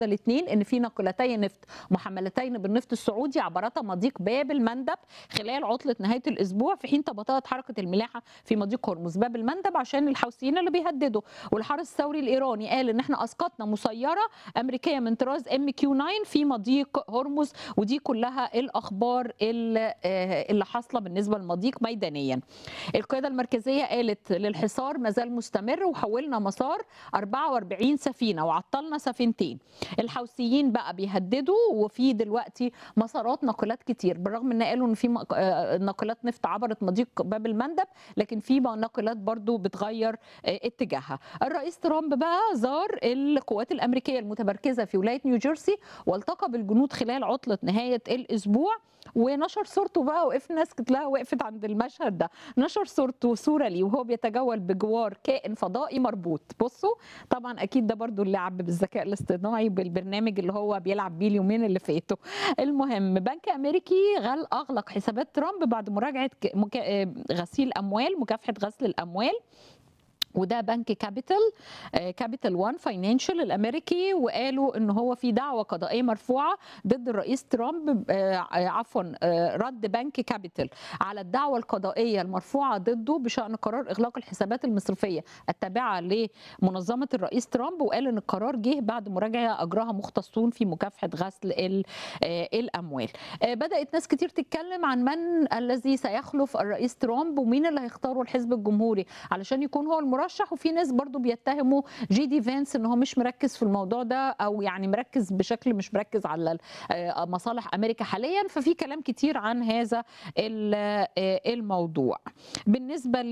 الاثنين ان في ناقلتي نفط محملتين بالنفط السعودي عبرتا مضيق باب المندب خلال عطله نهايه الاسبوع في حين تباطات حركه الملاحه في مضيق هرمز باب المندب عشان الحوثيين اللي بيهددوا والحرس الثوري الايراني قال ان احنا اسقطنا مسيره امريكيه من طراز ام كيو 9 في مضيق هرمز ودي كلها الاخبار اللي اللي حاصله بالنسبه للمضيق ميدانيا القياده المركزيه قالت للحصار ما زال مستمر وحولنا مسار 44 سفينه وعطلنا سفينتين الحوثيين بقى بيهددوا وفي دلوقتي مسارات ناقلات كتير بالرغم ان قالوا ان في ناقلات نفط عبرت مضيق باب المندب لكن في ناقلات برضو بتغير اتجاهها الرئيس ترامب بقى زار القوات الامريكيه المتمركزه في ولايه نيوجيرسي والتقى بالجنود خلال عطله نهايه الاسبوع ونشر صورته بقى وقف ناس كتلاها وقفت عند المشهد ده نشر صورته صوره ليه وهو بيتجول بجوار كائن فضائي مربوط بصوا طبعا اكيد ده برضو اللعب بالذكاء الاصطناعي بالبرنامج اللي هو بيلعب بيه اليومين اللي فاتوا المهم بنك امريكي غل اغلق حسابات ترامب بعد مراجعه غسيل اموال مكافحه غسل الاموال وده بنك كابيتال كابيتال وان فاينانشال الامريكي وقالوا ان هو في دعوه قضائيه مرفوعه ضد الرئيس ترامب عفوا رد بنك كابيتال على الدعوه القضائيه المرفوعه ضده بشان قرار اغلاق الحسابات المصرفيه التابعه لمنظمه الرئيس ترامب وقال ان القرار جه بعد مراجعه اجراها مختصون في مكافحه غسل الاموال بدات ناس كتير تتكلم عن من الذي سيخلف الرئيس ترامب ومين اللي هيختاروا الحزب الجمهوري علشان يكون هو المرشح مرشح وفي ناس برضو بيتهموا جي دي فانس ان هو مش مركز في الموضوع ده او يعني مركز بشكل مش مركز على مصالح امريكا حاليا ففي كلام كتير عن هذا الموضوع بالنسبه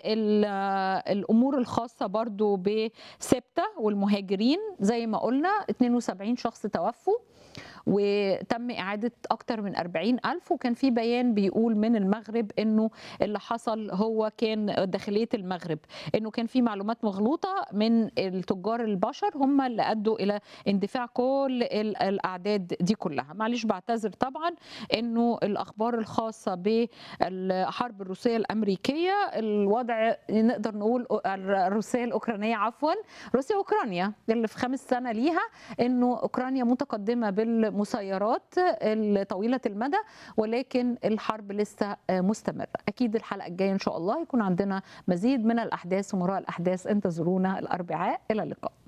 للامور الخاصه برضو بسبته والمهاجرين زي ما قلنا 72 شخص توفوا وتم إعادة أكتر من 40 ألف وكان في بيان بيقول من المغرب أنه اللي حصل هو كان داخلية المغرب أنه كان في معلومات مغلوطة من التجار البشر هم اللي أدوا إلى اندفاع كل الأعداد دي كلها معلش بعتذر طبعا أنه الأخبار الخاصة بالحرب الروسية الأمريكية الوضع نقدر نقول الروسية الأوكرانية عفوا روسيا أوكرانيا اللي في خامس سنة ليها أنه أوكرانيا متقدمة بال المسيرات طويله المدى ولكن الحرب لسه مستمره اكيد الحلقه الجايه ان شاء الله يكون عندنا مزيد من الاحداث ومراء الاحداث انتظرونا الاربعاء الى اللقاء